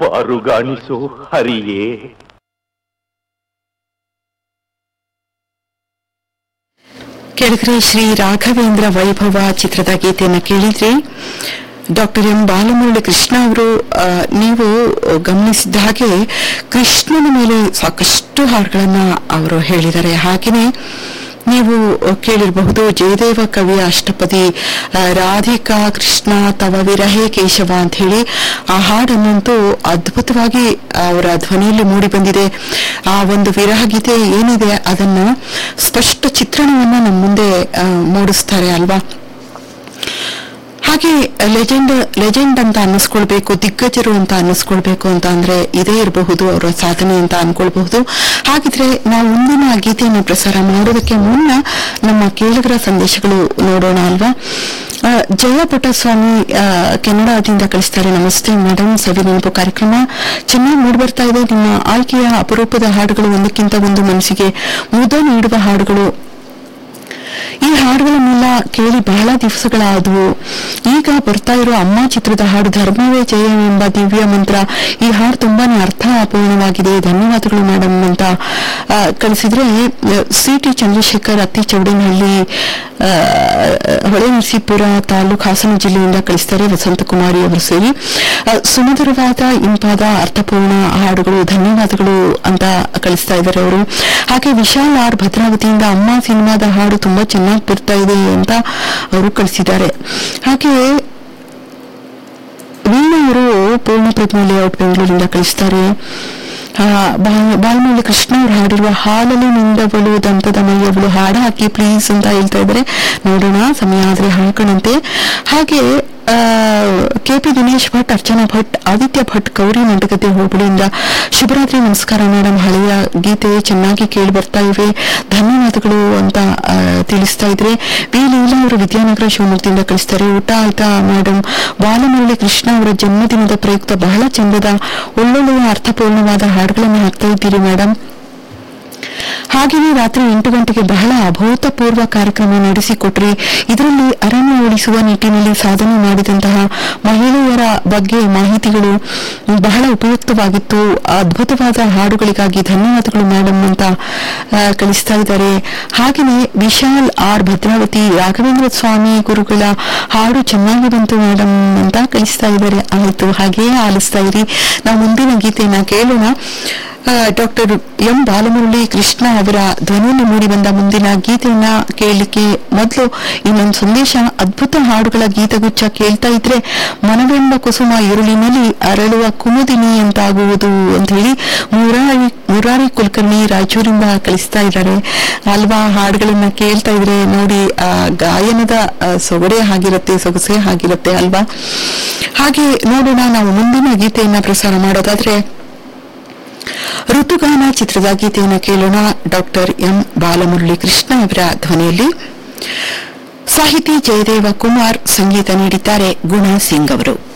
ಬಾರುಗಾಣಿಸೋ ಹರಿಯೇ ಕೆಳಗರೆ ಶ್ರೀ ರಾಘವೇಂದ್ರ ವೈಭವ ಚಿತ್ರದ ಗೀತೆಯನ್ನು ಕೇಳಿದ್ರಿ ಡಾಕ್ಟರ್ ಎಂ ಬಾಲಮುರಳಿ ಕೃಷ್ಣ ಅವರು ಆ, ನೀವು ಗಮನಿಸಿದ ಹಾಗೆ ಕೃಷ್ಣನ ಮೇಲೆ ಸಾಕಷ್ಟು ಹಾಡುಗಳನ್ನ ಅವರು ಹೇಳಿದ್ದಾರೆ ಹಾಗೆಯೇ ನೀವು ಕೇಳಿರಬಹುದು ಜಯದೇವ ಕವಿಯ ಅಷ್ಟಪದಿ ಆ, ರಾಧಿಕಾ ಕೃಷ್ಣ ತವ ವಿರಹೇ ಕೇಶವ ಅಂತ ಹೇಳಿ ಆ ಹಾಡನ್ನಂತೂ ಅದ್ಭುತವಾಗಿ ಅವರ ಧ್ವನಿಯಲ್ಲಿ ಮೂಡಿ ಬಂದಿದೆ ಆ ಒಂದು ವಿರಹ ಗೀತೆ ಏನಿದೆ ಅದನ್ನ ಸ್ಪಷ್ಟ ಚಿತ್ರಣವನ್ನ ನಮ್ಮ ಮುಂದೆ ಆ, ಮೂಡಿಸ್ತಾರೆ ಅಲ್ವಾ ಹಾಗೆ ಲೆಜೆಂಡ್ ಲೆಜೆಂಡ್ ಅಂತ ಅನ್ನಿಸ್ಕೊಳ್ಬೇಕು ದಿಗ್ಗಜರು ಅಂತ ಅನ್ನಿಸ್ಕೊಳ್ಬೇಕು ಅಂತ ಅಂದ್ರೆ ಇದೇ ಇರಬಹುದು ಅವರ ಸಾಧನೆ ಅಂತ ಅನ್ಕೊಳ್ಬಹುದು ಹಾಗಿದ್ರೆ ನಾವು ಮುಂದಿನ ಗೀತೆಯನ್ನು ಪ್ರಸಾರ ಮಾಡೋದಕ್ಕೆ ಮುನ್ನ ನಮ್ಮ ಕೇಳುಗರ ಸಂದೇಶಗಳು ನೋಡೋಣ ಅಲ್ವಾ ಆ, ಜಯ ಪುಟ್ಟಸ್ವಾಮಿ ಆ, ಕೆನಡಾದಿಂದ ಕಳಿಸ್ತಾರೆ ನಮಸ್ತೆ ಮೇಡಮ್ ಸವಿ ನೆನಪು ಕಾರ್ಯಕ್ರಮ ಚೆನ್ನಾಗಿ ಮೂಡಿ ಬರ್ತಾ ಇದೆ ನಿಮ್ಮ ಆಯ್ಕೆಯ ಅಪರೂಪದ ಹಾಡುಗಳು ಒಂದಕ್ಕಿಂತ ಒಂದು ಮನಸ್ಸಿಗೆ ಮುದ ನೀಡುವ ಹಾಡುಗಳು ಈ ಹಾಡುಗಳನ್ನೆಲ್ಲ ಕೇಳಿ ಬಹಳ ದಿವಸಗಳಾದವು ಈಗ ಬರ್ತಾ ಇರೋ ಅಮ್ಮ ಚಿತ್ರದ ಹಾಡು ಧರ್ಮವೇ ಜಯ ಎಂಬ ದಿವ್ಯ ಮಂತ್ರ ಈ ಹಾಡು ತುಂಬಾನೇ ಅರ್ಥಪೂರ್ಣವಾಗಿದೆ ಧನ್ಯವಾದಗಳು ಮೇಡಮ್ ಅಂತ ಆ, ಕಳಿಸಿದ್ರೆ ಸಿ ಟಿ ಚಂದ್ರಶೇಖರ್ ಅತ್ತಿ ಚೌಡನಹಳ್ಳಿ ಆ, ಹೊಳೆನರಸೀಪುರ ತಾಲೂಕು ಹಾಸನ ಜಿಲ್ಲೆಯಿಂದ ಕಳಿಸ್ತಾರೆ ವಸಂತಕುಮಾರಿ ಅವರು ಸೇರಿ ಆ, ಸುಮಧುರವಾದ ಇಂಪಾದ ಅರ್ಥಪೂರ್ಣ ಹಾಡುಗಳು ಧನ್ಯವಾದಗಳು ಅಂತ ಕಳಿಸ್ತಾ ಇದ್ದಾರೆ ಅವರು ಹಾಗೆ ವಿಶಾಲ್ ಆರ್ ಭದ್ರಾವತಿಯಿಂದ ಅಮ್ಮ ಸಿನಿಮಾದ ಹಾಡು ತುಂಬಾ ಚೆನ್ನಾಗಿ ಬರ್ತಾ ಇದೆ ಅಂತ ಅವರು ಕಳಿಸಿದ್ದಾರೆ ಹಾಗೆ ವೀಣಾ ಅವರು ಪೂರ್ಣ ಪ್ರಜ್ಞಾ ಲೇಔಟ್ ಬೆಂಗಳೂರಿಂದ ಕಳಿಸ್ತಾರೆ ಆ, ಬಾ- ಬಾಲ್ಮೂಲಿ ಕೃಷ್ಣ ಅವರು ಹಾಡಿರುವ ಹಾಲಲ್ಲಿ ನಿಂದವಳು ದಂತದ ಮೈಯವಳು ಹಾಡು ಹಾಕಿ ಪ್ಲೀಸ್ ಅಂತ ಹೇಳ್ತಾ ಇದ್ದಾರೆ ನೋಡೋಣ ಸಮಯ ಆದ್ರೆ ಹಾಕೋಣಂತೆ ಹಾಗೆ ಕೆ ಪಿ ದಿನೇಶ್ ಭಟ್ ಅರ್ಚನಾ ಭಟ್ ಆದಿತ್ಯ ಭಟ್ ಗೌರಿ ಮಂಡಗದ್ದೆ ಹೋಬಳಿಯಿಂದ ಶುಭರಾತ್ರಿ ನಮಸ್ಕಾರ ಮೇಡಮ್ ಹಳೆಯ ಗೀತೆ ಚೆನ್ನಾಗಿ ಕೇಳಿ ಬರ್ತಾ ಇವೆ ಧನ್ಯವಾದಗಳು ಅಂತ ಆ, ತಿಳಿಸ್ತಾ ಇದ್ರೆ ವಿ ಲೀಲಾ ಅವರು ವಿದ್ಯಾನಗರ ಶಿವಮೊಗ್ಗದಿಂದ ಕಳಿಸ್ತಾರೆ ಊಟ ಆಯ್ತಾ ಮೇಡಮ್ ಬಾಲಮುರಳಿ ಕೃಷ್ಣ ಅವರ ಜನ್ಮದಿನದ ಪ್ರಯುಕ್ತ ಬಹಳ ಚಂದದ ಒಳ್ಳೊಳ್ಳೆಯ ಅರ್ಥಪೂರ್ಣವಾದ ಹಾಡುಗಳನ್ನು ಹಾಕ್ತಾ ಇದ್ದೀರಿ ಮೇಡಮ್ ಹಾಗೆಯೇ ರಾತ್ರಿ ಎಂಟು ಗಂಟೆಗೆ ಬಹಳ ಅಭೂತಪೂರ್ವ ಕಾರ್ಯಕ್ರಮ ನಡೆಸಿಕೊಟ್ರಿ ಇದರಲ್ಲಿ ಅರಣ್ಯ ಉಳಿಸುವ ನಿಟ್ಟಿನಲ್ಲಿ ಸಾಧನೆ ಮಾಡಿದಂತಹ ಮಹಿಳೆಯರ ಬಗ್ಗೆ ಮಾಹಿತಿಗಳು ಬಹಳ ಉಪಯುಕ್ತವಾಗಿತ್ತು ಅದ್ಭುತವಾದ ಹಾಡುಗಳಿಗಾಗಿ ಧನ್ಯವಾದಗಳು ಮೇಡಮ್ ಅಂತ ಆ, ಕಳಿಸ್ತಾ ಇದ್ದಾರೆ ಹಾಗೆಯೇ ವಿಶಾಲ್ ಆರ್ ಭದ್ರಾವತಿ ರಾಘವೇಂದ್ರ ಸ್ವಾಮಿ ಗುರುಗಳ ಹಾಡು ಚೆನ್ನಾಗಿ ಬಂತು ಮೇಡಮ್ ಅಂತ ಕಳಿಸ್ತಾ ಇದ್ದಾರೆ ಆಯಿತು ಹಾಗೆಯೇ ಆಲಿಸ್ತಾ ಇರಿ ನಾವು ಮುಂದಿನ ಗೀತೆಯನ್ನ ಕೇಳೋಣ ಡಾಕ್ಟರ್ ಎಂ ಬಾಲಮುರಳಿ ಕೃಷ್ಣ ಅವರ ಧ್ವನಿಯಲ್ಲಿ ಮೂಡಿ ಬಂದ ಮುಂದಿನ ಗೀತೆಯನ್ನ ಕೇಳಲಿಕ್ಕೆ ಮೊದಲು ಇನ್ನೊಂದು ಸಂದೇಶ ಅದ್ಭುತ ಹಾಡುಗಳ ಗೀತಗುಚ್ಛ ಕೇಳ್ತಾ ಇದ್ರೆ ಮನವೆಂಬ ಕುಸುಮ ഇരുಳಿನಲ್ಲಿ ಅರಳುವ ಕುಮುದಿನಿ ಅಂತಾಗುವುದು ಅಂತ ಹೇಳಿ ಮುರಾರಿ ಮುರಾರಿ ಕುಲಕರ್ಣಿ ರಾಯಚೂರಿಂದ ಕಳಿಸ್ತಾ ಇದ್ದಾರೆ ಅಲ್ವಾ ಹಾಡುಗಳನ್ನ ಕೇಳ್ತಾ ಇದ್ರೆ ನೋಡಿ ಆ ಗಾಯನದ ಆ, ಸೊಗಡೆ ಆಗಿರುತ್ತೆ ಸೊಗಸೆ ಆಗಿರುತ್ತೆ ಅಲ್ವಾ ಹಾಗೆ ನೋಡೋಣ ನಾವು ಮುಂದಿನ ಗೀತೆಯನ್ನ ಪ್ರಸಾರ ಮಾಡೋದಾದ್ರೆ ಋತುಗಾನ ಚಿತ್ರದ ಗೀತೆಯನ್ನು ಕೇಳೋಣ ಡಾಕ್ಟರ್ ಎಂ ಬಾಲಮುರಳಿ ಕೃಷ್ಣ ಅವರ ಧ್ವನಿಯಲ್ಲಿ ಸಾಹಿತಿ ಜಯದೇವ ಕುಮಾರ್ ಸಂಗೀತ ನೀಡಿದ್ದಾರೆ ಗುಣ ಸಿಂಗ್ ಅವರು